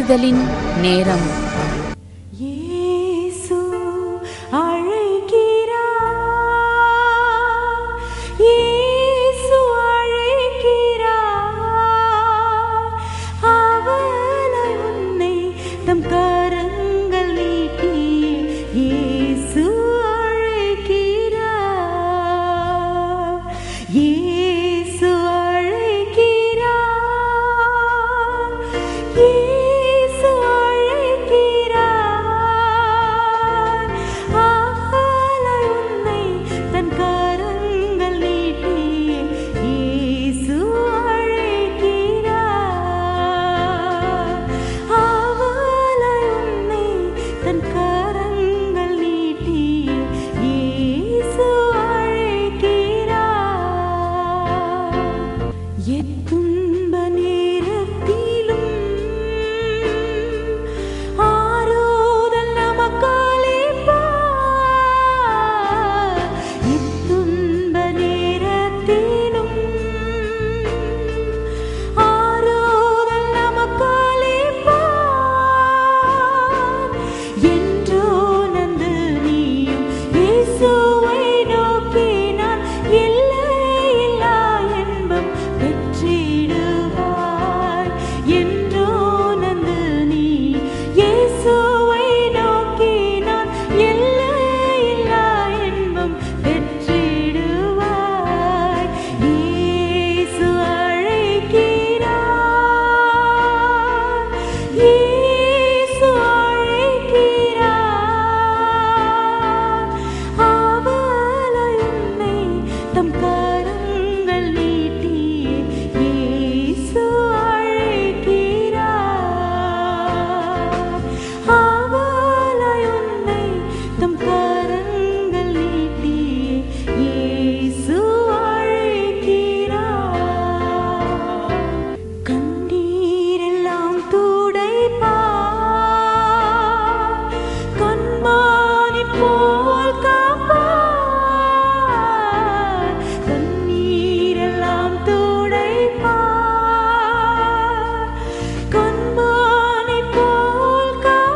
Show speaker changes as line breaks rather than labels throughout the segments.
விடுதலின் நேரம்
இயேசு அழைக்கிறார் இயேசு அழைக்கிறார் அவளை உன்னை தம் கரங்கள் நீட்டி இயேசு அழைக்கிறார் இயேசு அழைக்கிறார் இயேசு அழைக்கிறார் அவளை உன்னை தன் கரங்கள் நீட்டி இயேசு அழைக்கிறார் அவளை உன்னை தன் கரங்கள் நீட்டி இயேசு அழைக்கிறார் எத்துன்ப நேரத்திலும் ஆறுதல் நமக்களிப்பார். எத்துன்ப நேரத்திலும் ஆறுதல் நமக்களிப்பார். என்றோ நந்து நீயும் இயேசுவை நோக்கினான் எல்லையில்லா இன்பம் பெற்றிடுவாய் என்றோ நந்து நீ இயேசுவை நோக்கினான் எல்லையில்லா இன்பம் பெற்றிடுவாய் இயேசு அழைக்கிறார் இயேசு அழைக்கிறார் அவளை உன்னை தம் கரங்கள் நீட்டி இயேசு அழைக்கிறார் அவளை உன்னை தம் கரங்கள் நீட்டி இயேசு அழைக்கிறார் கண்ணீரெல்லாம் துடைப்பார் கண்மானி போல் காப்பார் கண்ணீரெல்லாம் துடைப்பார் கண்மானி போல்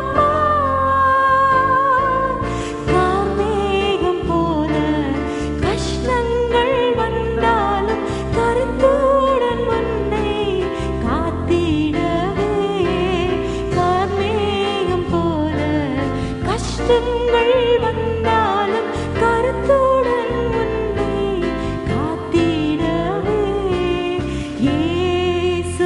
காப்பார் கார்மேகம் போல கஷ்டங்கள் வந்தாலும் கருத்துடன் முன்னே காத்திடவே கார்மேகம் போல கஷ்டங்கள் வந்தாலும் கருத்துடன் முன்னே காத்திடவே இயேசு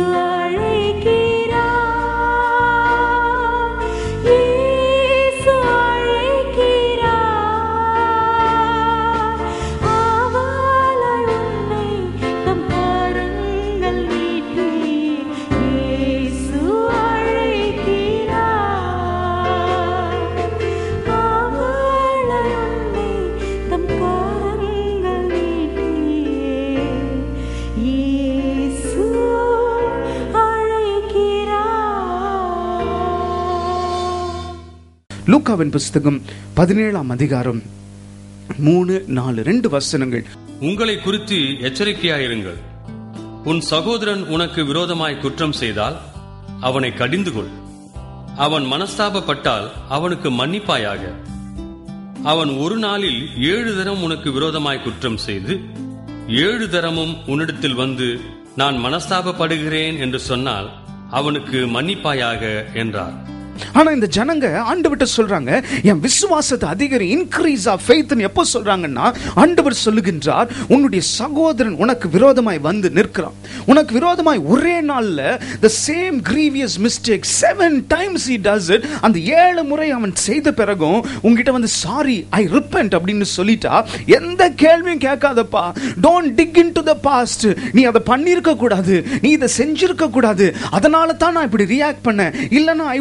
அழைக்கிறார் இயேசு அழைக்கிறார் அவளை உன்னை தம் கரங்கள் நீட்டி இயேசு அழைக்கிறார் அவளை உன்னை தம் கரங்கள் நீட்டி இயேசு அழைக்கிறார்
லூக்காவின் புஸ்தகம் பதினேழாம் அதிகாரம் மூணு நாலு ரெண்டு வசனங்கள்
உங்களை குறித்து எச்சரிக்கையாயிருங்கள் உன் சகோதரன் உனக்கு விரோதமாய் குற்றம் செய்தால் அவனை கடிந்து கொள் அவன் மனஸ்தாபப்பட்டால் அவனுக்கு மன்னிப்பாயாக அவன் ஒரு நாளில் ஏழு தரம் உனக்கு விரோதமாய் குற்றம் செய்து ஏழு தரமும் உன்னிடத்தில் வந்து நான் மனஸ்தாபப்படுகிறேன் என்று சொன்னால் அவனுக்கு மன்னிப்பாயாக என்றார்
ஆனா இந்த ஜனங்க ஆண்டவர்ட்ட சொல்றாங்க என் விசுவாசத்தை அதிகரி இன்க்ரீஸ் ஆஃப் ஃபெய்த்னு எப்போ சொல்றாங்கன்னா ஆண்டவர் சொல்லுகின்றார் உன்னுடைய சகோதரன் உனக்கு விரோதமாய் வந்து நிற்கிறான் உனக்கு விரோதமாய் ஒரே நாள்ல the same grievous mistake seven times he does it அந்த ஏழு முறை அவன் செய்த பிறகும் உங்ககிட்ட வந்து சாரி ஐ ரிப்பென்ட் அப்படின்னு சொல்லிட்டா எந்த கேள்வியும் கேட்காதப்பா don't dig into the past நீ அதை பண்ணியிருக்க கூடாது நீ இதை செஞ்சிருக்க கூடாது அதனால தான் நான் இப்படி ரியாக்ட் பண்ணேன் இல்லைன்னா ஐ wouldn't have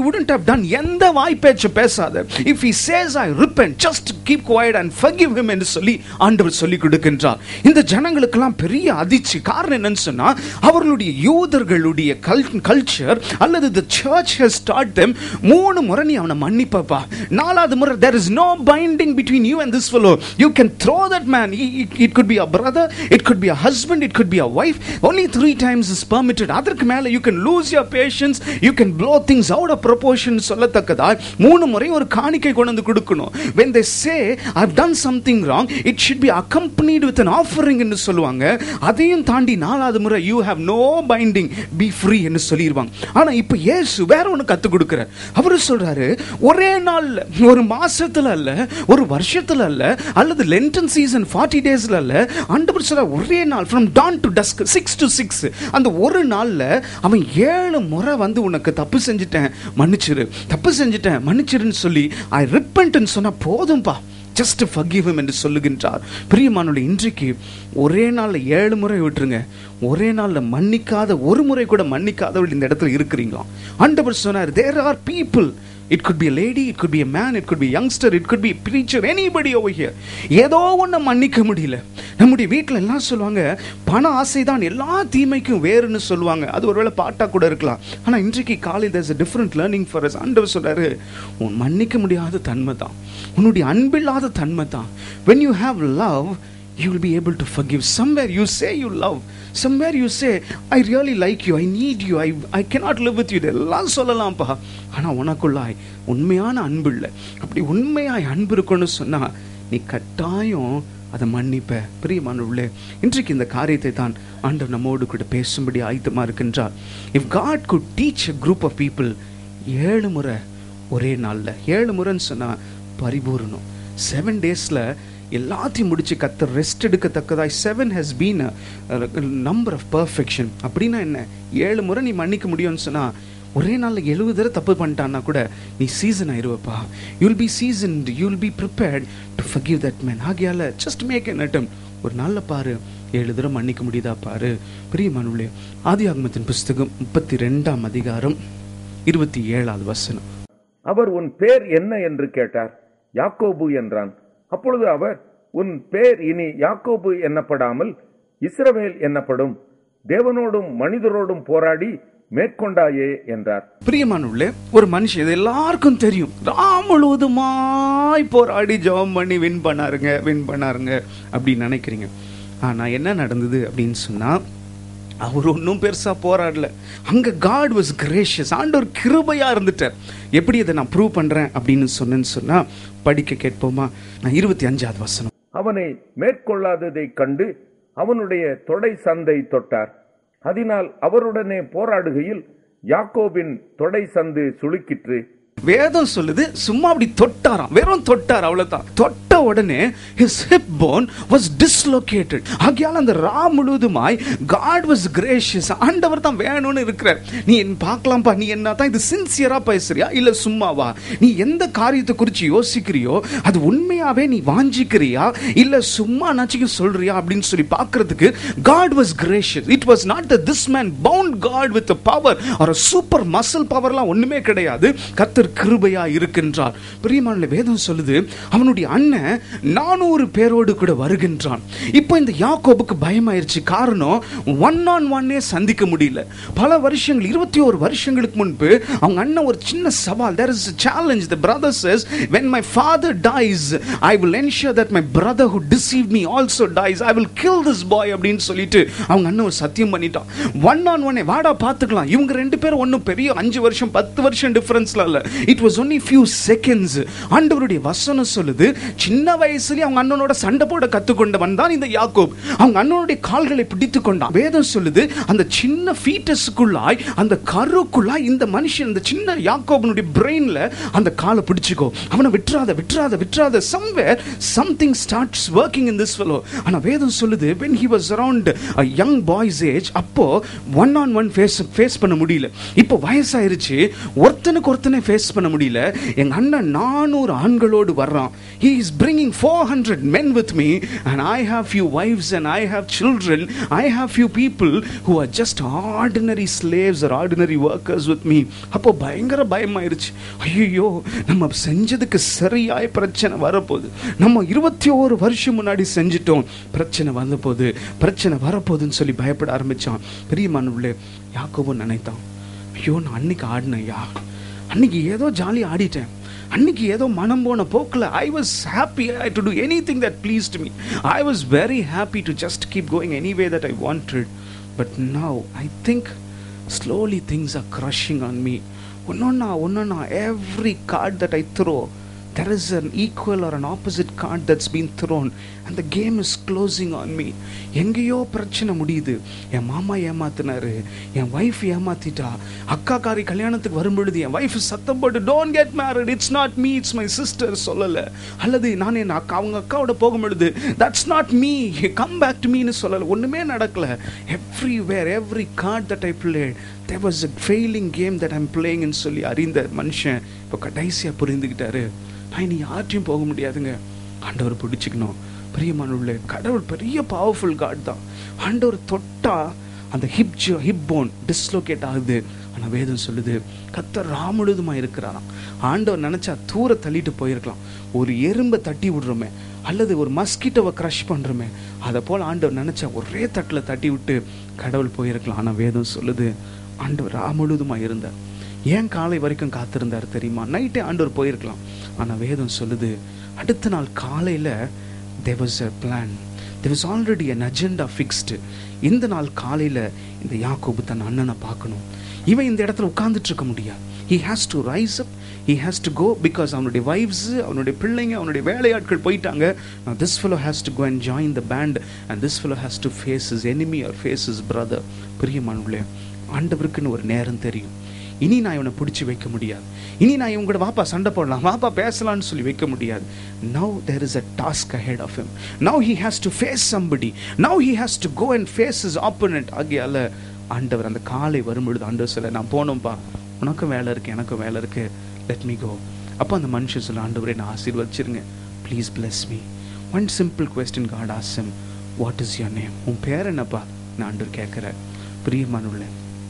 have done எந்த வாய் பேச்சு பேசாத if he says i repent just keep quiet and forgive him என்று சொல்லி ஆண்டவர் சொல்லி கொடுக்கின்றார் இந்த ஜனங்களுக்கெல்லாம் பெரிய அதிர்ச்சி காரணம் என்னன்னு சொன்னா அவர்களுடைய யூதர்களுடைய கல்ச்சர் அல்லது the church has taught them மூணு முறை நீ அவனை மன்னிப்பப்பா நாலாவது முறை there is no binding between you and this fellow you can throw that man He- it, it could be a brother it could be a husband it could be a wife only three times is permitted அதற்கு மேல you can lose your patience you can blow things out of proportion சொல்லத்தக்கதா மூணு முறை ஒரு காணிக்கை கொண்டு வந்து கொடுக்கணும் when they say i've done something wrong it should be accompanied with an offering என்று சொல்லுவாங்க அதையும் தாண்டி நாலாவது முறை you have no binding be free என்று சொல்லிடுவாங்க ஆனா இப்ப இயேசு வேற ஒண்ணு கத்து கொடுக்கிறார் அவரு சொல்றாரு ஒரே நாள்ல ஒரு மாசத்துல அல்ல ஒரு வருஷத்துல அல்ல அல்லது லென்டன் சீசன் ஃபார்ட்டி டேஸ்ல அல்ல ஆண்டவர் சொல்ற ஒரே நாள் from dawn to dusk six to six அந்த ஒரு நாள்ல அவன் ஏழு முறை வந்து உனக்கு தப்பு செஞ்சுட்டேன் மன்னிச்சிரு தப்பு செஞ்சுட்டேன் மன்னிச்சிருன்னு சொல்லி ஐ ரிப்பன்ட்னு சொன்னா போதும்பா ஜஸ்ட் forgive him என்று சொல்லுகின்றார் பிரியமானுடைய இன்றைக்கு ஒரே நாள்ல ஏழு முறை விட்டுருங்க ஒரே நாள்ல மன்னிக்காத ஒரு முறை கூட மன்னிக்காதவர்கள் இந்த இடத்துல இருக்கிறீங்களா ஆண்டவர் சொன்னார் there are people it could be a lady it could be a man it could be a youngster it could be a preacher anybody over here ஏதோ ஒண்ணு மன்னிக்க முடியல நம்முடைய வீட்டில் எல்லாம் சொல்லுவாங்க பண ஆசை தான் எல்லா தீமைக்கும் வேறுன்னு சொல்லுவாங்க அது ஒருவேளை பாட்டா கூட இருக்கலாம் ஆனா இன்றைக்கு காலையில் there's a different learning for us ஆண்டவர் சொல்றாரு உன் மன்னிக்க முடியாத தன்மை தான் உன்னுடைய அன்பில்லாத தன்மை தான் when you have love you will be able to forgive somewhere you say you love somewhere you say i really like you i need you i i cannot live with you இதெல்லாம் சொல்லலாம்ப்பா ஆனா உனக்குள்ளாய் உண்மையான அன்பு இல்லை அப்படி உண்மையாய் அன்பு இருக்குன்னு சொன்னா நீ கட்டாயம் அதை மன்னிப்ப பிரியமானவர்களே இன்றைக்கு இந்த காரியத்தை தான் ஆண்டவர் நம்மோடு கூட பேசும்படி ஆயத்தமா இருக்கின்றார் if God could teach a group of people ஏழு முறை ஒரே நாள்ல ஏழு முறைன்னு சொன்னா பரிபூரணம் செவன் டேஸ்ல எல்லாத்தையும் முடிச்சு கத்த ரெஸ்ட் எடுக்கத்தக்கதாய் seven has been number of perfection அப்படின்னா என்ன ஏழு முறை நீ மன்னிக்க முடியும்னு சொன்னா ஒரே நாள்ல எழுபது தடவை தப்பு பண்ணிட்டான்னா கூட நீ சீசன் ஆயிருவப்பா you'll be season you'll be prepared to forgive that man ஆகையால ஜஸ்ட் மேக் an attempt ஒரு நாள்ல பாரு ஏழு தடவை மன்னிக்க முடியுதா பாரு பெரிய மனுளே ஆதி ஆகமத்தின் புஸ்தகம் முப்பத்தி ரெண்டாம் அதிகாரம் இருபத்தி ஏழாவது வசனம்
அவர் உன் பேர் என்ன என்று கேட்டார் யாக்கோபு என்றான் அப்பொழுது அவர் உன் பேர் இனி யாக்கோபு என்னப்படாமல் இஸ்ரவேல் என்னப்படும் தேவனோடும் மனிதரோடும் போராடி மேற்கொண்டாயே என்றார்
பிரியமானுள்ளே ஒரு மனுஷன் இது எல்லாருக்கும் தெரியும் ராம் முழுவதுமாய் போராடி ஜெபம் பண்ணி வின் பண்ணாருங்க வின் பண்ணாருங்க அப்படின்னு நினைக்கிறீங்க ஆனா என்ன நடந்தது அப்படின்னு சொன்னா அவர் ஒன்றும் பெருசா போராடல அங்க காட் வாஸ் கிரேஷியஸ் ஆண்டவர் கிருபையா இருந்துட்டார் எப்படி இதை நான் ப்ரூவ் பண்றேன் அப்படின்னு சொன்னேன்னு சொன்னா படிக்க கேட்போமா நான் இருபத்தி அஞ்சாவது வசனம்
அவனை மேற்கொள்ளாததைக் கண்டு அவனுடைய தொடை சந்தை தொட்டார் அதனால் அவருடனே போராடுகையில் யாக்கோபின் தொடை சந்து சுளுக்கிற்று
வேதம் சொல்லுது சும்மா அப்படி தொட்டாராம் வெறும் தொட்டார் அவ்வளவுதான் தொட்ட உடனே his hip bone was dislocated ஆகையால் அந்த ரா முழுவதுமாய் God was gracious ஆண்டவர் தான் வேணும்னு இருக்கிறார் நீ என்ன பார்க்கலாம்ப்பா நீ என்ன தான் இது சின்சியரா பேசுறியா இல்ல சும்மாவா நீ எந்த காரியத்தை குறித்து யோசிக்கிறியோ அது உண்மையாவே நீ வாஞ்சிக்கிறியா இல்ல சும்மா நச்சுக்கு சொல்றியா அப்படின்னு சொல்லி பார்க்கிறதுக்கு God was gracious it was not that this man bound God with the power or a super muscle பவர்லாம் ஒண்ணுமே கிடையாது கர்த்தர் கிருபையா இருக்கின்றார் பிரியமான வேதம் சொல்லுது அவனுடைய அண்ணன் நானூறு பேரோடு கூட வருகின்றான் இப்போ இந்த யாக்கோபுக்கு பயமாயிருச்சு காரணம் ஒன் ஆன் ஒன்னே சந்திக்க முடியல பல வருஷங்கள் இருபத்தி ஒரு வருஷங்களுக்கு முன்பு அவங்க அண்ணன் ஒரு சின்ன சவால் there is a challenge the brother says when my father dies i will ensure that my brother who deceived me also dies i will kill this boy அப்படின்னு சொல்லிட்டு அவங்க அண்ணன் ஒரு சத்தியம் பண்ணிட்டான் ஒன் ஆன் ஒன்னே வாடா பார்த்துக்கலாம் இவங்க ரெண்டு பேரும் ஒன்றும் பெரிய அஞ்சு வருஷம் பத்து வருஷம் டிஃபரன்ஸ்ல இல்ல it was only few seconds ஆண்டவருடைய வசனம் சொல்லுது சின்ன வயசுலயே அவங்க அண்ணனோட சண்டை போட கத்துக்கொண்டவன் தான் இந்த யாக்கோப் அவங்க அண்ணனுடைய கால்களை பிடித்து கொண்டான் வேதம் சொல்லுது அந்த சின்ன ஃபீட்டஸுக்குள்ளாய் அந்த கருக்குள்ளாய் இந்த மனுஷன் இந்த சின்ன யாக்கோபனுடைய பிரெயின்ல அந்த காலை பிடிச்சுக்கோ அவனை விட்டுறாத விட்டுறாத விட்டுறாத somewhere something starts working in this fellow ஆனா வேதம் சொல்லுது when he was around a young boy's age அப்போ one on one face face பண்ண முடியல இப்போ வயசாயிருச்சு ஒருத்தனுக்கு ஒருத்தனை ஃபேஸ் பண்ண முடியல எங்க அண்ணன் நானூறு ஆண்களோடு வர்றான் he is bringing 400 men with me and i have few wives and i have children i have few people who are just ordinary slaves or ordinary workers with me அப்போ பயங்கர பயமாயிருச்சு ஐயோ நம்ம செஞ்சதுக்கு சரியாய் பிரச்சனை வரப்போகுது நம்ம இருபத்தி ஓரு வருஷம் முன்னாடி செஞ்சிட்டோம் பிரச்சனை வந்த போது பிரச்சனை வரப்போகுதுன்னு சொல்லி பயப்பட ஆரம்பிச்சான் பெரிய மனுள்ளே யாக்கோபு நினைத்தான் ஐயோ நான் அன்னைக்கு ஆடினேயா அன்னைக்கு ஏதோ ஜாலி ஆடிட்டேன் அன்னைக்கு ஏதோ மனம் போன போக்கில் I was happy to do anything that pleased me I was very happy to just keep going any way that I wanted but now I think slowly things are crushing on me ஒன்னொன்னா ஒன்னொன்னா every card that I throw there is an equal or an opposite card that's been thrown and the game is closing on me எங்கேயோ பிரச்சனை முடியுது என் மாமா ஏமாத்தினாரு என் wife ஏமாத்திட்டா அக்காக்காரி கல்யாணத்துக்கு வரும்பொழுது என் wife சத்தம் போட்டு don't get married it's not me it's my sister சொல்லலை அல்லது நான் என் அக்கா அவங்க அக்காவோட போகும் பொழுது that's not me come back to மீன்னு சொல்லலை ஒன்றுமே நடக்கல everywhere every card that I played there was a failing game that I'm பிளேயிங்னு சொல்லி அறிந்த மனுஷன் இப்போ கடைசியாக புரிந்துக்கிட்டாரு நான் இனி யார்ட்டையும் போக முடியாதுங்க ஆண்டவர் பிடிச்சிக்கணும் பிரியமானுள்ள கடவுள் பெரிய பவர்ஃபுல் காட் தான் ஆண்டவர் தொட்டா அந்த ஹிப் ஹிப் போன் டிஸ்லோகேட் ஆகுது ஆனால் வேதம் சொல்லுது கத்தர் ராமுழுதுமா இருக்கிறாராம் ஆண்டவர் நினைச்சா தூர தள்ளிட்டு போயிருக்கலாம் ஒரு எறும்பை தட்டி விடுறோமே அல்லது ஒரு மஸ்கிட்டோவை க்ரஷ் பண்ணுறோமே அதை போல் ஆண்டவர் நினைச்சா ஒரே தட்டில் தட்டி விட்டு கடவுள் போயிருக்கலாம் ஆனால் வேதம் சொல்லுது ஆண்டவர் ராமுழுதுமா இருந்தார் ஏன் காலை வரைக்கும் காத்திருந்தார் தெரியுமா நைட்டே ஆண்டவர் போயிருக்கலாம் ஆனால் வேதம் சொல்லுது அடுத்த நாள் காலையில் there was a plan there was already an agenda fixed இந்த நாள் காலையில் இந்த யாக்கோபு தன் அண்ணனை பார்க்கணும் இவன் இந்த இடத்துல உட்கார்ந்துட்டு இருக்க முடியாது he has to rise up he has to go because அவனுடைய wives அவனுடைய பிள்ளைங்க அவனுடைய வேலையாட்கள் போயிட்டாங்க now this fellow has to go and join the band and this fellow has to face his enemy or face his brother பிரியமானவர்களே ஆண்டவருக்குன்னு ஒரு நேரம் தெரியும் இனி நான் இவனை பிடிச்சி வைக்க முடியாது இனி நான் இவங்க கூட வாப்பா சண்டை போடலாம் வாப்பா பேசலாம்னு சொல்லி வைக்க முடியாது now there is a task ahead of him now he has to face somebody now he has to go and face his opponent ஆகியால ஆண்டவர் அந்த காலை வரும்பொழுது ஆண்டவர் சொல்ல நான் போனோம்ப்பா உனக்கும் வேலை இருக்கு எனக்கும் வேலை இருக்கு லெட் மீ கோ அப்போ அந்த மனுஷன் சொல்ல ஆண்டவரே நான் ஆசீர்வதிச்சிருங்க please bless me one simple question God ஆசம் வாட் இஸ் யோர் நேம் உன் பேர் என்னப்பா நான் ஆண்டவர் கேட்குறேன் பிரியமானுள்ள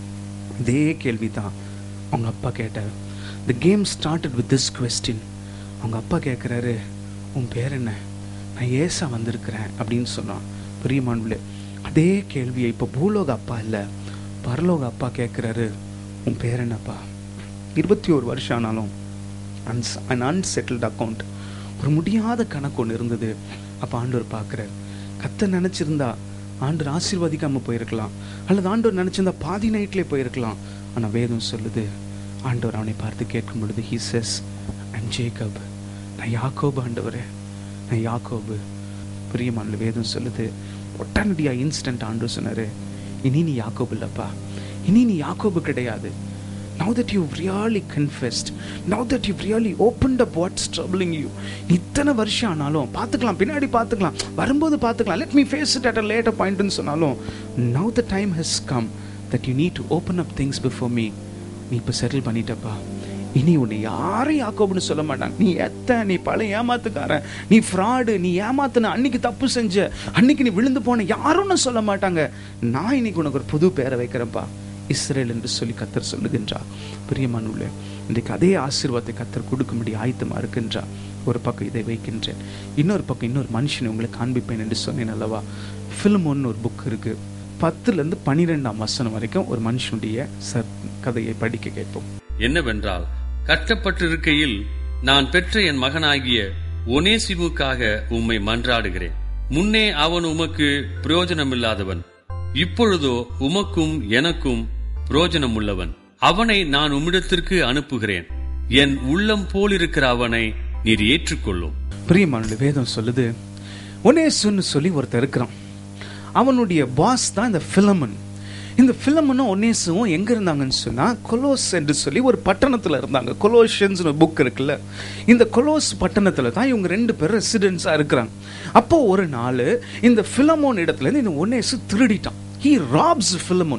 இதே கேள்வி தான் அவங்க அப்பா கேட்டார் the game started with this question அவங்க அப்பா கேட்குறாரு உன் பேர் என்ன நான் ஏசா வந்திருக்கிறேன் அப்படின்னு சொன்னான் பிரியமானுள்ளே அதே கேள்வியை இப்போ பூலோக அப்பா இல்லை பரலோக அப்பா கேட்குறாரு உன் பேர் என்னப்பா இருபத்தி ஒரு வருஷம் ஆனாலும் அன்ஸ் அன் அன்செட்டில்டு அக்கௌண்ட் ஒரு முடியாத கணக்கு ஒன்று இருந்தது அப்போ ஆண்டவர் பார்க்குறார் கத்த நினச்சிருந்தா ஆண்டவர் ஆசீர்வதிக்காம போயிருக்கலாம் அல்லது ஆண்டவர் நினச்சிருந்தா பாதி நைட்லேயே போயிருக்கலாம் ஆனால் வேதம் சொல்லுது ஆண்டவர் அவனை பார்த்து கேட்கும் பொழுது ஹீ செஸ் அண்ட் ஜேக்கப் நான் யாக்கோபு ஆண்டவரே நான் யாக்கோபு பிரியமான வேதம் சொல்லுது உடனடியாக இன்ஸ்டன்ட் ஆண்டவர் சொன்னாரு இனி நீ யாக்கோபு இல்லப்பா இனி நீ யாக்கோபு கிடையாது now that you've really confessed now that you've really opened up what's troubling you இத்தனை வருஷம் ஆனாலும் பார்த்துக்கலாம் பின்னாடி பார்த்துக்கலாம் வரும்போது பார்த்துக்கலாம் let me face it at a later point ன்னு சொன்னாலும் now the time has come that you need to open up things before me நீ இப்போ செட்டில் பண்ணிட்டப்பா இனி உன்னை யாரும் யாக்கோபுன்னு சொல்ல மாட்டாங்க நீ எத்த நீ பழைய ஏமாத்துக்காரன் நீ ஃப்ராடு நீ ஏமாத்துன அன்னைக்கு தப்பு செஞ்ச அன்னைக்கு நீ விழுந்து போன யாரும் சொல்ல மாட்டாங்க நான் இன்னைக்கு உனக்கு ஒரு புது பேரை வைக்கிறேன்ப்பா இஸ்ரேல் என்று சொல்லி கத்தர் சொல்லுகின்றார் பிரியமானுள்ளே இன்றைக்கு அதே ஆசீர்வாதத்தை கத்தர் கொடுக்கும்படி ஆயத்தமா இருக்கின்றார் ஒரு பக்கம் இதை வைக்கின்றேன் இன்னொரு பக்கம் இன்னொரு மனுஷனை உங்களுக்கு காண்பிப்பேன் என்று சொன்னேன் அல்லவா ஃபில்மோன்னு ஒரு புக் இருக்கு பத்துலேருந்து பன்னிரெண்டாம் வசனம் வரைக்கும் ஒரு மனுஷனுடைய ச கதையை படிக்க கேட்போம்
என்னவென்றால் கட்டப்பட்டிருக்கையில் நான் பெற்ற என் மகனாகிய ஒனேசிமுக்காக உம்மை மன்றாடுகிறேன் முன்னே அவன் உமக்கு பிரயோஜனமில்லாதவன் இப்பொழுதோ உமக்கும் எனக்கும் பிரயோஜனமுள்ளவன் அவனை நான் உம்மிடத்திற்கு அனுப்புகிறேன் என் உள்ளம் போலிருக்கிற அவனை நீர் ஏற்றுக்கொள்ளும்
பிரியமானுடைய வேதம் சொல்லுது ஒனேசுன்னு சொல்லி ஒருத்தர் இருக்கிறான் அவனுடைய பாஸ் தான் இந்த பிலமன் இந்த பிலமனும் ஒன்னேசுவும் எங்க இருந்தாங்கன்னு சொன்னா கொலோஸ் என்று சொல்லி ஒரு பட்டணத்துல இருந்தாங்க கொலோஷன்ஸ் ஒரு புக் இருக்குல்ல இந்த கொலோஸ் பட்டணத்துல தான் இவங்க ரெண்டு பேரும் ரெசிடென்ஸா இருக்கிறாங்க அப்போ ஒரு நாள் இந்த பிலமோன் இடத்துல இருந்து இந்த ஒன்னேசு திருடிட்டான் ஹி ராப்ஸ் பிலமோன்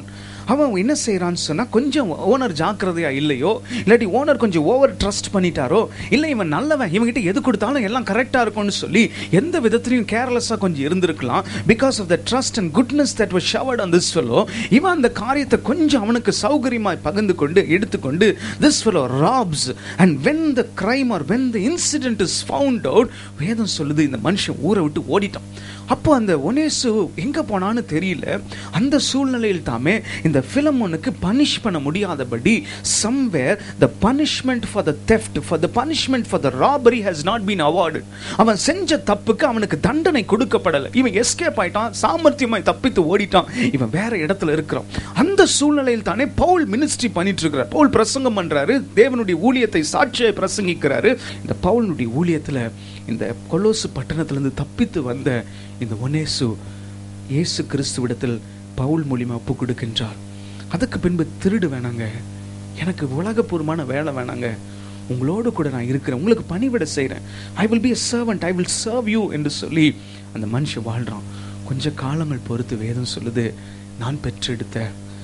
அவன் என்ன செய்யறான்னு சொன்னா கொஞ்சம் ஓனர் ஜாக்கிரதையா இல்லையோ இல்லாட்டி ஓனர் கொஞ்சம் ஓவர் ட்ரஸ்ட் பண்ணிட்டாரோ இல்லை இவன் நல்லவன் இவன்கிட்ட எது கொடுத்தாலும் எல்லாம் கரெக்டா இருக்கும்னு சொல்லி எந்த விதத்திலையும் கேர்லெஸ்ஸா கொஞ்சம் இருந்திருக்கலாம் because of the trust and goodness that was showered on this fellow இவன் அந்த காரியத்தை கொஞ்சம் அவனுக்கு சௌகரியமாய் பகிர்ந்து கொண்டு எடுத்துக்கொண்டு this fellow robs and when the crime or when the incident is found out வேதம் சொல்லுது இந்த மனுஷன் ஊரை விட்டு ஓடிட்டான் அப்போ அந்த ஒனேசு எங்க போனான்னு தெரியல அந்த சூழ்நிலையில் தாமே இந்த பிலமோனுக்கு பனிஷ் பண்ண முடியாதபடி somewhere the punishment for the theft for the punishment for the robbery has not been awarded அவன் செஞ்ச தப்புக்கு அவனுக்கு தண்டனை கொடுக்கப்படலை இவன் எஸ்கேப் ஆயிட்டான் சாமர்த்தியமாய் தப்பித்து ஓடிட்டான் இவன் வேற இடத்துல இருக்கிறான் அந்த சூழ்நிலையில் தானே பவுல் மினிஸ்ட்ரி பண்ணிட்டு இருக்கிறார் பவுல் பிரசங்கம் பண்றாரு தேவனுடைய ஊழியத்தை சாட்சியை பிரசங்கிக்கிறாரு இந்த பவுலுடைய ஊழியத்துல இந்த கொலோசு பட்டணத்திலிருந்து தப்பித்து வந்த இந்த ஒனேசு இயேசு கிறிஸ்துவிடத்தில் பவுல் மூலியமா ஒப்பு கொடுக்கின்றார் அதுக்கு பின்பு திருடு வேணாங்க எனக்கு உலகபூர்வமான வேலை வேணாங்க உங்களோடு கூட நான் இருக்கிறேன் உங்களுக்கு பணிவிட செய்கிறேன் I will be a servant I will serve you என்று சொல்லி அந்த மனுஷன் வாழ்றான் கொஞ்ச காலங்கள் பொறுத்து வேதம் சொல்லுது நான் பெற்றெடுத்த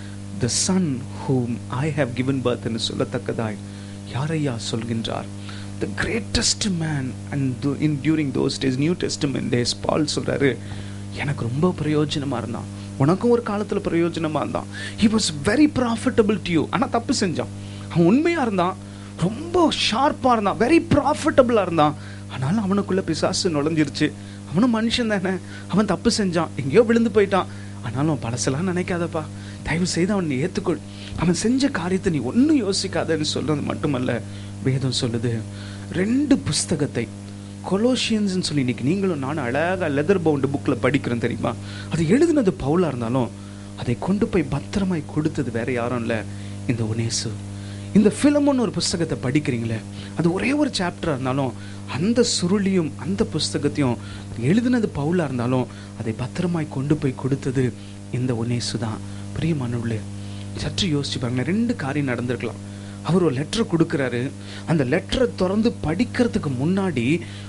the son whom I have given birth என்று சொல்லத்தக்கதாய் யாரையா சொல்கின்றார் the greatest man and in during those days new testament days Paul சொல்றாரு எனக்கு ரொம்ப பிரயோஜனமா இருந்தான் உனக்கும் ஒரு காலத்துல பிரயோஜனமா இருந்தான் he was very profitable to you ஆனா தப்பு செஞ்சான் அவன் உண்மையா இருந்தான் ரொம்ப ஷார்ப்பா இருந்தான் வெரி ப்ராஃபிட்டபிளா இருந்தான் ஆனாலும் அவனுக்குள்ள பிசாசு நுழைஞ்சிருச்சு அவனும் மனுஷன் தானே அவன் தப்பு செஞ்சான் எங்கேயோ விழுந்து போயிட்டான் ஆனாலும் பழசெல்லாம் நினைக்காதப்பா தயவு செய்து அவனை ஏத்துக்கொள் அவன் செஞ்ச காரியத்தை நீ ஒன்றும் யோசிக்காதன்னு சொல்றது மட்டுமல்ல வேதம் சொல்லுது ரெண்டு புஸ்தகத்தை கொலோஷியன்ஸ்னு சொல்லி இன்னைக்கு நீங்களும் நானும் அழகா லெதர் பவுண்ட் புக்கில் படிக்கிறோம் தெரியுமா அது எழுதுனது பவுலா இருந்தாலும் அதை கொண்டு போய் பத்திரமாய் கொடுத்தது வேற யாரும் இல்லை இந்த ஒனேசு இந்த ஃபிலமோன்னு ஒரு புஸ்தகத்தை படிக்கிறீங்களே அது ஒரே ஒரு சாப்டராக இருந்தாலும் அந்த சுருளியும் அந்த புஸ்தகத்தையும் எழுதுனது பவுலா இருந்தாலும் அதை பத்திரமாய் கொண்டு போய் கொடுத்தது இந்த ஒனேசு தான் பிரியமானவர்களே சற்று யோசிச்சு பாருங்க ரெண்டு காரியம் நடந்திருக்கலாம் அவர் ஒரு லெட்டர் கொடுக்குறாரு அந்த லெட்டரை திறந்து படிக்கிறதுக்கு முன்னாடி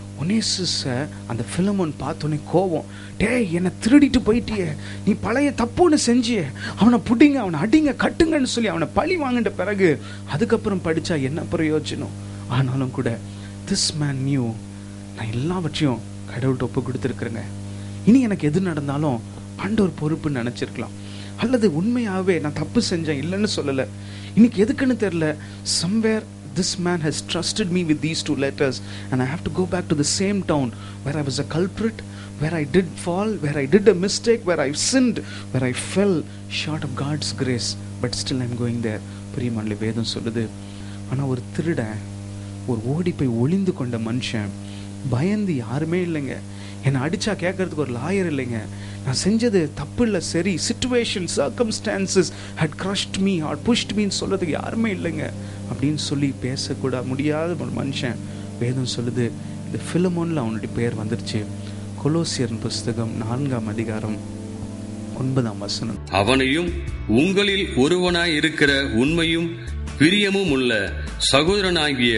ஒனேசஸை அந்த ஃபிலமோன் பார்த்தோன்னே கோவம் டேய் என்னை திருடிட்டு போயிட்டியே நீ பழைய தப்புன்னு செஞ்சியே அவனை புடிங்க அவனை அடிங்க கட்டுங்கன்னு சொல்லி அவனை பழி வாங்கிட்ட பிறகு அதுக்கப்புறம் படிச்சா என்ன பிரயோஜனம் ஆனாலும் கூட திஸ் மேன் நியூ நான் எல்லாவற்றையும் கடவுள்கிட்ட ஒப்பு கொடுத்துருக்குறேங்க இனி எனக்கு எது நடந்தாலும் ஆண்டவர் பொறுப்புன்னு நினச்சிருக்கலாம் அல்லது உண்மையாகவே நான் தப்பு செஞ்சேன் இல்லைன்னு சொல்லலை இன்னைக்கு எதுக்குன்னு தெரில somewhere this man has trusted me with these two letters and I have to go back to the same town where I was a culprit where I did fall where I did a mistake where I sinned where I fell short of God's grace but still I'm going there பிரியமானி வேதம் சொல்லுது ஆனால் ஒரு திருடன் ஒரு ஓடி போய் ஒளிந்து கொண்ட மனுஷன் பயந்து யாருமே இல்லைங்க என்னை அடிச்சா கேட்கறதுக்கு ஒரு லாயர் இல்லைங்க நான் செஞ்சது தப்பு இல்லை சரி situation circumstances had crushed me or pushed மீன்னு சொல்றதுக்கு யாருமே இல்லைங்க அப்படின்னு சொல்லி பேசக்கூட முடியாத ஒரு மனுஷன் வேதம் சொல்லுது இந்த ஃபிலமோனில் அவனுடைய பேர் வந்துருச்சு கொலோசியர் புஸ்தகம் நான்காம் அதிகாரம் ஒன்பதாம் வசனம்
அவனையும் உங்களில் ஒருவனாய் இருக்கிற உண்மையும் பிரியமும் உள்ள சகோதரனாகிய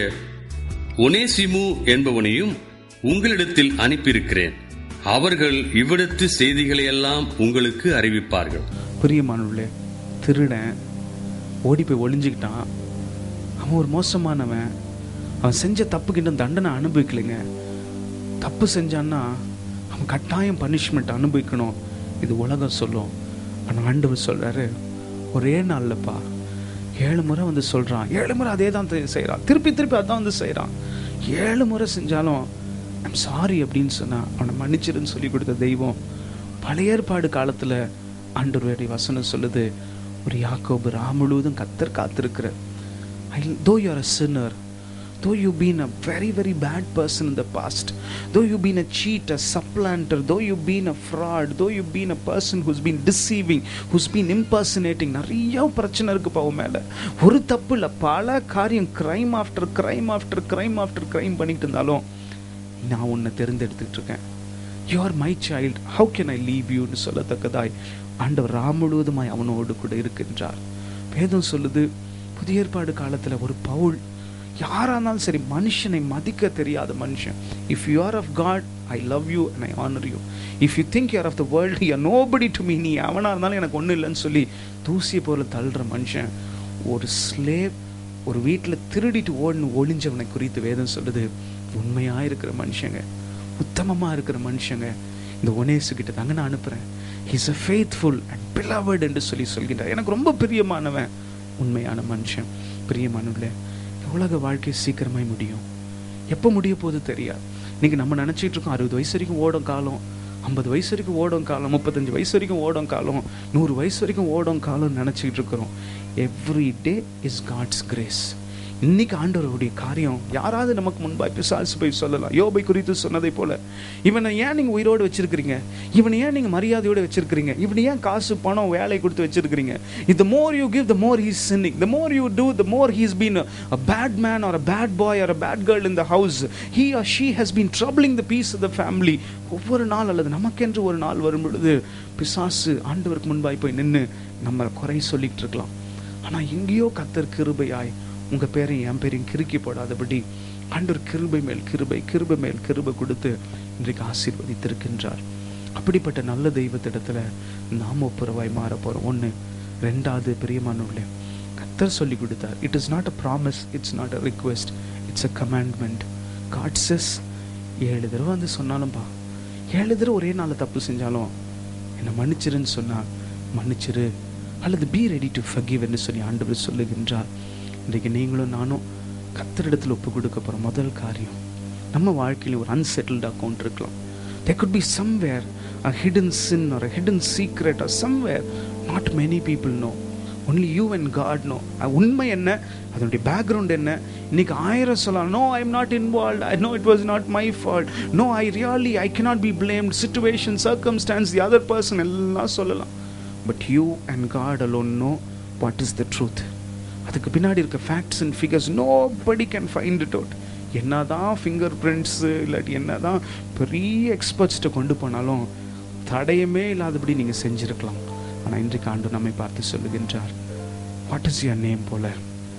ஒனேசிமு என்பவனையும் உங்களிடத்தில் அனுப்பியிருக்கிறேன் அவர்கள் இவ்விடத்து செய்திகளையெல்லாம் உங்களுக்கு அறிவிப்பார்கள்
பிரியமானவர்களே திருடன் ஓடி போய் ஒளிஞ்சுக்கிட்டான் அவன் ஒரு மோசமானவன் அவன் செஞ்ச தப்புக்கு இன்னும் தண்டனை அனுபவிக்கலைங்க தப்பு செஞ்சான்னா அவன் கட்டாயம் பனிஷ்மெண்ட் அனுபவிக்கணும் இது உலகம் சொல்லும் ஆனால் ஆண்டவர் சொல்றாரு ஒரே நாள்லப்பா ஏழு முறை வந்து சொல்றான் ஏழு முறை அதே தான் செய்கிறான் திருப்பி திருப்பி அதான் வந்து செய்கிறான் ஏழு முறை செஞ்சாலும் ஐம் சாரி அப்படின்னு சொன்னா அவனை மன்னிச்சிருன்னு சொல்லி கொடுத்த தெய்வம் பழைய ஏற்பாடு காலத்தில் ஆண்டவருடைய வசனம் சொல்லுது ஒரு யாக்கோபு ரா முழுவதும் கத்தர் காத்திருக்கிற I though you are a sinner though you've been a very very bad person in the past though you've been a cheat a supplanter though you've been a fraud though you've been a person who's been deceiving who's been impersonating நிறைய பிரச்சனை இருக்கு பாவம் மேல ஒரு தப்பு இல்ல பல காரியம் crime after crime after crime after crime பண்ணிட்டு இருந்தாலும் நான் உன்னை தெரிந்தெடுத்துட்டு இருக்கேன் you are my child how can I leave யூன்னு சொல்லத்தக்கதாய் ஆண்டவர் ராம் முழுவதுமாய் அவனோடு கூட இருக்கின்றார் வேதம் சொல்லுது புதிய ஏற்பாடு காலத்துல ஒரு பவுல் யாரா இருந்தாலும் சரி மனுஷனை மதிக்க தெரியாத மனுஷன் if you are of God I love you and I honour you if you think you're of the world you nobody to me நீ அவனா இருந்தாலும் எனக்கு ஒன்றும் இல்லைன்னு சொல்லி தூசியை போல தள்ளுற மனுஷன் ஒரு ஸ்லேவ் ஒரு வீட்டில் திருடிட்டு ஓடுன்னு ஒளிஞ்சவனை குறித்து வேதம் சொல்லுது உண்மையா இருக்கிற மனுஷங்க உத்தமமா இருக்கிற மனுஷங்க இந்த ஒனேசு கிட்ட தாங்க நான் அனுப்புறேன் he's a faithful and beloved என்று சொல்லி சொல்கின்றார் எனக்கு ரொம்ப பிரியமானவன் உண்மையான மனுஷன் பிரியமானவர்களே உலக வாழ்க்கை சீக்கிரமாய் முடியும் எப்போ முடிய போகுது தெரியாது இன்னைக்கு நம்ம நினச்சிட்டு இருக்கோம் அறுபது வயசு வரைக்கும் ஓடும் காலம் ஐம்பது வயசு வரைக்கும் ஓடும் காலம் முப்பத்தஞ்சு வயசு வரைக்கும் ஓடும் காலம் நூறு வயசு வரைக்கும் ஓடும் காலம் நினச்சிக்கிட்டு இருக்கிறோம் every day is God's grace இன்னைக்கு ஆண்டவருடைய காரியம் யாராவது நமக்கு முன்பாய் பிசாசு போய் சொல்லலாம் யோபை குறித்து சொன்னதை போல இவனை ஏன் நீங்க உயிரோடு வச்சிருக்கிறீங்க இவனை ஏன் நீங்க மரியாதையோடு வச்சிருக்கிறீங்க இவனை ஏன் காசு பணம் வேலை கொடுத்து வச்சிருக்கிறீங்க the more you give the more he's sinning the more you do the more he's been a, a bad man or a bad boy or a bad girl in the house he or she has been troubling the peace of the family ஒவ்வொரு நாள் அல்லது நமக்கென்று ஒரு நாள் வரும் பொழுது பிசாசு ஆண்டவருக்கு முன்பாய் போய் நின்று நம்ம குறை சொல்லிட்டு இருக்கலாம் ஆனா எங்கேயோ கத்தர் கிருபையாய் உங்க பேரையும் என் பேரையும் கிறுக்கி போடாதபடி ஆண்டவர் கிருபை மேல் கிருபை கிருபை மேல் கிருபை கொடுத்து இன்றைக்கு ஆசீர்வதித்திருக்கின்றார் அப்படிப்பட்ட நல்ல தெய்வத்திடத்துல நாம் ஒப்புரவாய் மாற போறோம் ஒண்ணு ரெண்டாவது பிரியமானவர்களே கத்தர் சொல்லி கொடுத்தார் it is not a promise it's not a request it's a commandment God says ஏழு தடவை வந்து சொன்னாலும்பா ஏழு தடவை ஒரே நாள் தப்பு செஞ்சாலும் என்னை மன்னிச்சிருன்னு சொன்னா மன்னிச்சிரு அல்லது பி ரெடி டு ஃபகிவ் என்று சொல்லி ஆண்டவர் சொல்லுகின்றார் இன்றைக்கு நீங்களும் நானும் கத்தரிடத்தில் ஒப்பு கொடுக்க போகிற முதல் காரியம் நம்ம வாழ்க்கையில் ஒரு அன்செட்டில்டு அக்கௌண்ட் இருக்கலாம் there could be somewhere a hidden sin or a hidden secret or somewhere not many people know only you and god know ah உண்மை என்ன அதனுடைய பேக்ரவுண்ட் என்ன இன்னைக்கு ஆயிரம் சொல்லலாம் no I am not involve I know it was not my fault no I really I cannot be blamed situation circumstance the other person எல்லாம் சொல்லலாம் but you and God alone know what is the truth அதுக்கு பின்னாடி இருக்க facts and figures nobody can find it out என்னதான் fingerprints இல்லாட்டி என்னதான் பெரிய எக்ஸ்பர்ட்ஸ்கிட்ட கொண்டு போனாலும் தடயமே இல்லாதபடி நீங்கள் செஞ்சிருக்கலாம் ஆனால் இன்றைக்கு ஆண்டு நம்மை பார்த்து சொல்லுகின்றார் வாட் இஸ் யுவர் நேம் போல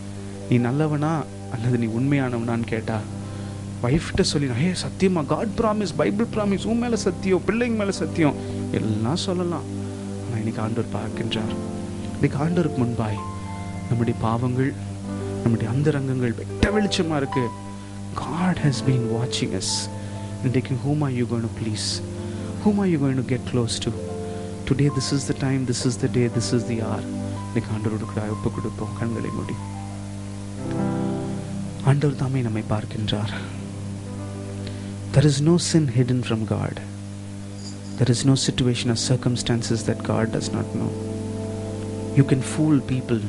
நீ நல்லவனா அல்லது நீ உண்மையானவனான்னு கேட்டா ஒய்ஃப்கிட்ட சொல்லி ஏ சத்தியமா காட் ப்ராமிஸ் பைபிள் ப்ராமிஸ் உன் மேலே சத்தியம் பிள்ளைங்க மேலே சத்தியம் எல்லாம் சொல்லலாம் ஆனால் இன்னைக்கு ஆண்டவர் பார்க்கின்றார் இன்னைக்கு ஆண்டவருக்கு முன்பாய் நம்முடைய பாவங்கள் நம்முடைய அந்தரங்கங்கள் வெட்ட வெளிச்சமா இருக்கு காட் ஹஸ் பீன் வாட்சிங் அஸ் இன்றைக்கு whom are you going to please whom are you going to get close to today this is the time this is the day this is the hour இன்னைக்கு ஆண்டவரோடு கூட ஒப்பு கொடுப்போம் கண்களை மூடி ஆண்டவர் தாமே நம்மை பார்க்கின்றார் there is no sin hidden from God there is no situation or circumstances that God does not know you can fool people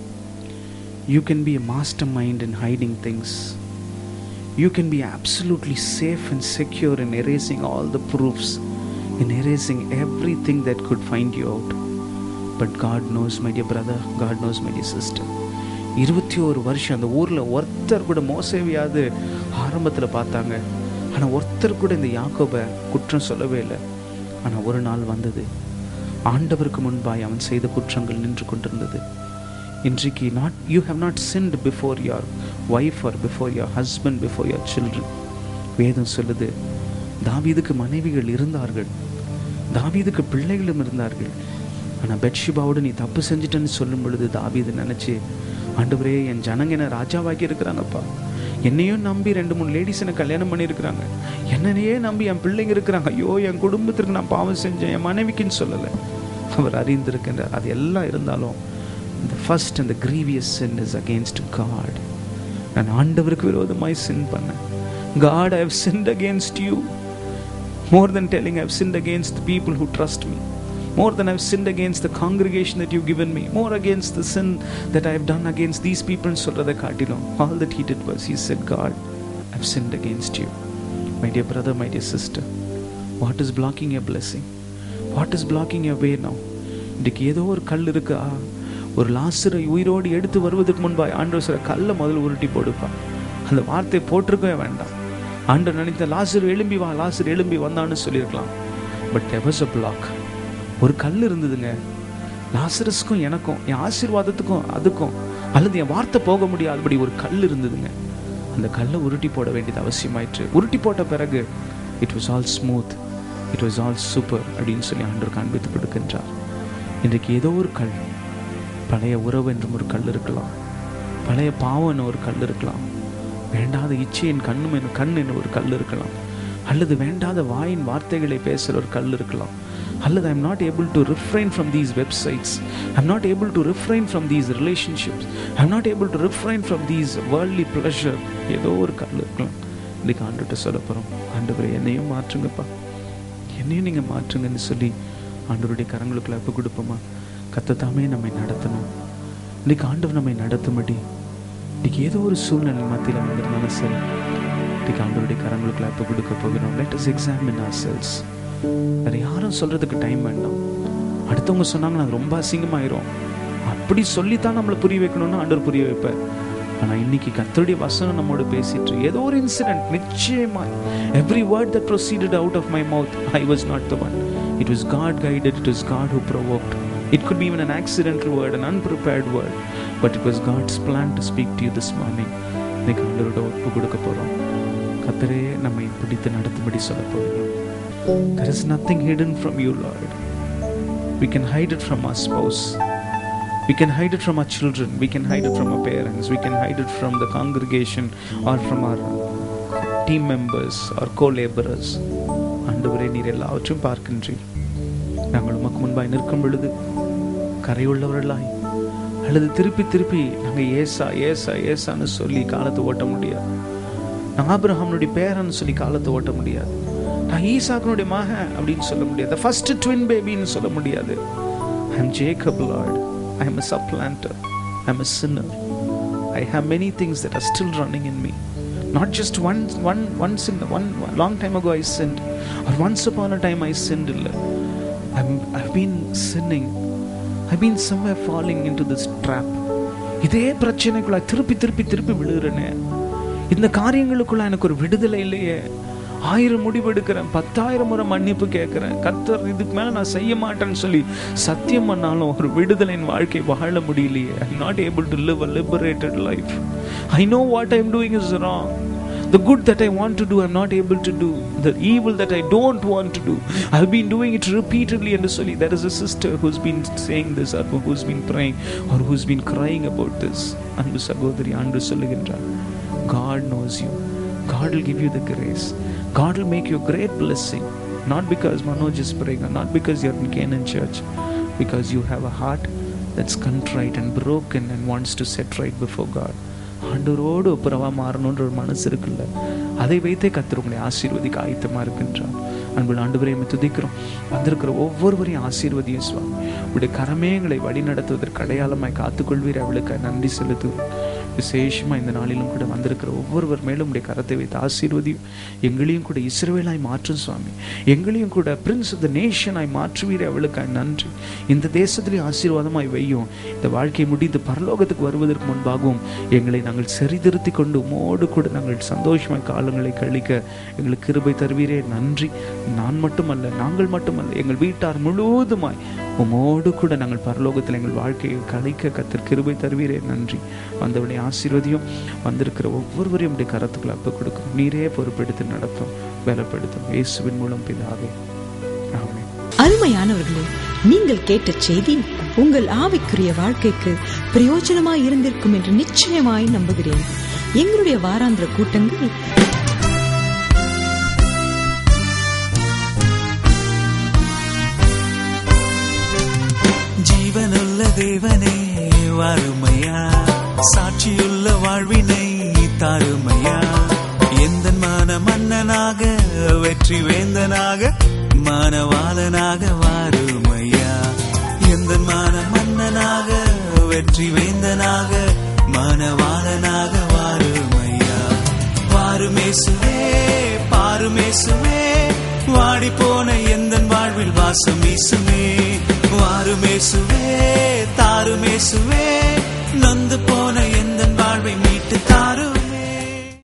you can be a mastermind in hiding things you can be absolutely safe and secure in erasing all the proofs in erasing everything that could find you out but god knows my dear brother god knows my dear sister இருபத்தி ஒரு வருஷம் அந்த ஊரில் ஒருத்தர் கூட மோசவியாவது ஆரம்பத்தில் பார்த்தாங்க ஆனால் ஒருத்தர் கூட இந்த யாக்கோபை குற்றம் சொல்லவே இல்லை ஆனால் ஒரு நாள் வந்தது ஆண்டவருக்கு முன்பாய் அவன் செய்த குற்றங்கள் நின்று கொண்டிருந்தது இன்றைக்கு not you have not sinned before your wife or before your husband before your children வேதம் சொல்லுது தாவீதுக்கு மனைவிகள் இருந்தார்கள் தாவீதுக்கு பிள்ளைகளும் இருந்தார்கள் ஆனால் பெட்ஷிபாவோடு நீ தப்பு செஞ்சிட்டேன்னு சொல்லும் பொழுது தாவீது நினச்சி ஆண்டவரே என் ஜனங்க என்ன ராஜாவாக்கி இருக்கிறாங்கப்பா என்னையும் நம்பி ரெண்டு மூணு லேடிஸ் எனக்கு கல்யாணம் பண்ணியிருக்கிறாங்க என்னையே நம்பி என் பிள்ளைங்க இருக்கிறாங்க ஐயோ என் குடும்பத்திற்கு நான் பாவம் செஞ்சேன் என் மனைவிக்குன்னு சொல்லலை அவர் அறிந்திருக்கின்றார் அது எல்லாம் இருந்தாலும் the first and the grievous sin is against God. நான் ஆண்டவருக்கு விரோதமாய் sin பண்ணேன் God I have sinned against you more than telling I have sinned against the people who trust me more than I have sinned against the congregation that you've given me more against the sin that I have done against these people சொல்றதை காட்டிலும் all that he did was he said God I have sinned against you my dear brother my dear sister what is blocking your blessing what is blocking your way now இன்றைக்கு ஏதோ ஒரு கல் இருக்கா ஒரு லாசரை உயிரோடு எடுத்து வருவதற்கு முன்பாய் ஆண்டவர் சில கல்லை முதல்ல உருட்டி போடுப்பா அந்த வார்த்தை போட்டிருக்கவே வேண்டாம் ஆண்டவர் நினைத்த லாசர் எழும்பி வா லாசர் எழும்பி வந்தான்னு சொல்லியிருக்கலாம் பட் எவர்ஸ் அ பிளாக் ஒரு கல் இருந்ததுங்க லாசரஸ்க்கும் எனக்கும் என் ஆசீர்வாதத்துக்கும் அதுக்கும் அல்லது என் வார்த்தை போக முடியாதபடி ஒரு கல் இருந்ததுங்க அந்த கல்லை உருட்டி போட வேண்டியது அவசியமாயிற்று உருட்டி போட்ட பிறகு it was all smooth it was all super அப்படின்னு சொல்லி ஆண்டவர் காண்பித்து கொடுக்கின்றார் இன்றைக்கு ஏதோ ஒரு கல் பழைய உறவு என்றும் ஒரு கல் இருக்கலாம் பழைய பாவம் என்ற ஒரு கல் இருக்கலாம் வேண்டாத இச்சையின் கண்ணும் என்ற கண் என்ற ஒரு கல் இருக்கலாம் அல்லது வேண்டாத வாயின் வார்த்தைகளை பேசுகிற ஒரு கல் இருக்கலாம் அல்லது I'm not able to refrain from these websites I'm not able to refrain from these relationships I'm not able to refrain from these worldly pleasure ஏதோ ஒரு கல் இருக்கலாம் இன்னைக்கு ஆண்டுகிட்ட சொல்ல போகிறோம் ஆண்டவரை என்னையும் மாற்றுங்கப்பா என்னையும் நீங்கள் மாற்றுங்கன்னு சொல்லி ஆண்டவருடைய கரங்களுக்குள்ள அப்போ கொடுப்போமா கத்தத்தாமே நம்மை நடத்தணும் இன்னைக்கு ஆண்டவர் நம்மை நடத்தும்படி இன்னைக்கு ஏதோ ஒரு சூழ்நிலை மத்தியில் வந்திருந்தாலும் சரி இன்னைக்கு ஆண்டவருடைய கரங்களுக்குள்ள அப்போ கொடுக்க போகிறோம் let us examine ourselves வேற யாரும் சொல்றதுக்கு டைம் வேண்டாம் அடுத்தவங்க சொன்னாங்கன்னா அது ரொம்ப அசிங்கமாயிரும் அப்படி சொல்லித்தான் நம்மளை புரிய வைக்கணும்னு ஆண்டவர் புரிய வைப்பார் ஆனா இன்னைக்கு கர்த்தருடைய வசனம் நம்மோட பேசிட்டு ஏதோ ஒரு இன்சிடென்ட் நிச்சயமாய் every word that proceeded out of my mouth I was not the one it was God guided it was God who provoked it could be even an accidental word an unprepared word but it was God's plan to speak to you this morning இன்னைக்கு ஆண்டவரோட ஒப்பு கொடுக்க போறோம் கத்தரே நம்மை பிடித்து நடத்தும்படி சொல்ல போகிறோம் there is nothing hidden from you lord we can hide it from our spouse we can hide it from our children we can hide it from our parents we can hide it from the congregation or from our team members or co-laborers ஆண்டவரே நீர் எல்லாவற்றையும் பார்க்கின்றீர் நாங்கள் உமக்கு முன்பாய் நிற்கும் பொழுது கரையுள்ளவர்களாய் அல்லது திருப்பி திருப்பி நாங்கள் ஏசா ஏசா ஏசான்னு சொல்லி காலத்தை ஓட்ட முடியாது நான் ஆபிரஹாமனுடைய பேரன்னு சொல்லி காலத்தை ஓட்ட முடியாது நான் ஈசாக்கனுடைய மகன் அப்படின்னு சொல்ல முடியாது ஃபர்ஸ்ட் ட்வின் பேபின்னு சொல்ல முடியாது I am Jacob Lord I am a supplanter I am a sinner I have many things that are still running in me. Not just one, one, once in the one, one long time ago I sinned, or once upon a time I sinned. இல்ல. I'm, I've been sinning. I've been somewhere falling into this trap. இதே பிரச்சனைக்குள்ள திருப்பி திருப்பி திருப்பி விழுகிறேனே இந்த காரியங்களுக்குள்ள எனக்கு ஒரு விடுதலை இல்லையே ஆயிரம் முடிவெடுக்கிறேன் பத்தாயிரம் முறை மன்னிப்பு கேட்கிறேன் கர்த்தர் இதுக்கு மேல நான் செய்ய மாட்டேன்னு சொல்லி சத்தியம் பண்ணாலும் ஒரு விடுதலையின் வாழ்க்கை வாழ முடியலையே I not able to live a liberated life I know what I am doing is wrong The good that I want to do, I'm not able to do. The evil that I don't want to do, I've been doing it repeatedly. And சொல்லி there is a sister who's been saying this, or who's been praying, or who's been crying about this. அன்பு சகோதரி ஆண்டு சொல்லுகின்றார் God knows you. God will give you the grace. God will make you a great blessing. Not because Manoj is praying, or not because you're in Canaan Church, because you have a heart that's contrite and broken and wants to set right before God. ஆண்டவரோடு ஒப்புரவா மாறணுன்ற ஒரு மனசு இருக்குல்ல அதை வைத்தே கத்தர் உங்களை ஆசீர்வதிக்க ஆயத்தமா இருக்கின்றார் அன்புள்ள ஆண்டவரையும் துதிக்கிறோம் வந்திருக்கிற ஒவ்வொருவரையும் ஆசீர்வதியும் சுவாமி உடைய கரமே எங்களை வழி நடத்துவதற்கு அடையாளமாய் காத்துக்கொள்வீர் அவளுக்கு நன்றி செலுத்துவோம் விசேஷமா இந்த நாளிலும் கூட வந்திருக்கிற ஒவ்வொருவர் மேலும் உடைய கரத்தை வைத்து ஆசீர்வதியும் எங்களையும் கூட இஸ்ரவேலாய் மாற்றும் சுவாமி எங்களையும் கூட பிரின்ஸ் ஆஃப் த நேஷனாய் மாற்றுவீர் அவளுக்காய் நன்றி இந்த தேசத்திலே ஆசீர்வாதமாய் வையும் இந்த வாழ்க்கை முடிந்து பரலோகத்துக்கு வருவதற்கு முன்பாகவும் எங்களை நாங்கள் சரிதிருத்தி கொண்டு உமோடு கூட நாங்கள் சந்தோஷமாய் காலங்களை கழிக்க எங்களுக்கு கிருபை தருவீரே நன்றி நான் மட்டுமல்ல நாங்கள் மட்டுமல்ல எங்கள் வீட்டார் முழுவதுமாய் உமோடு கூட நாங்கள் பரலோகத்தில் எங்கள் வாழ்க்கையை கழிக்க கத்தர் கிருபை தருவீரே நன்றி வந்தவனை ஆசீர்வதியும் வந்திருக்கிற ஒவ்வொருவரையும் உடைய கரத்துக்களை அப்ப கொடுக்கும் நீரே பொறுப்பெடுத்து நடத்தும் பலப்படுத்தும் இயேசுவின் மூலம் பிதாவே ஆமென்
அருமையானவர்களே நீங்கள் கேட்ட செய்தி உங்கள் ஆவிக்குரிய வாழ்க்கைக்கு பிரயோஜனமாய் இருந்திருக்கும் என்று நிச்சயமாய் நம்புகிறேன் எங்களுடைய வாராந்திர கூட்டங்கள்
ஜீவனுள்ள தேவனே வாருமையா சாட்சியுள்ள வாழ்வினை தாருமையா எந்த மான மன்னனாக வெற்றி வேந்தனாக மானவாளனாக வாருமையா எந்த மான மன்னனாக வெற்றி வேந்தனாக மானவாளனாக வாருமையா வாருமேசுவே பாருமேசுவே வாடி போன எந்த வாழ்வில் வாசம் வீசுமே வாருமேசுவே தாருமேசுவே நொந்து போன எந்த வாழ்வை மீட்டு தாரு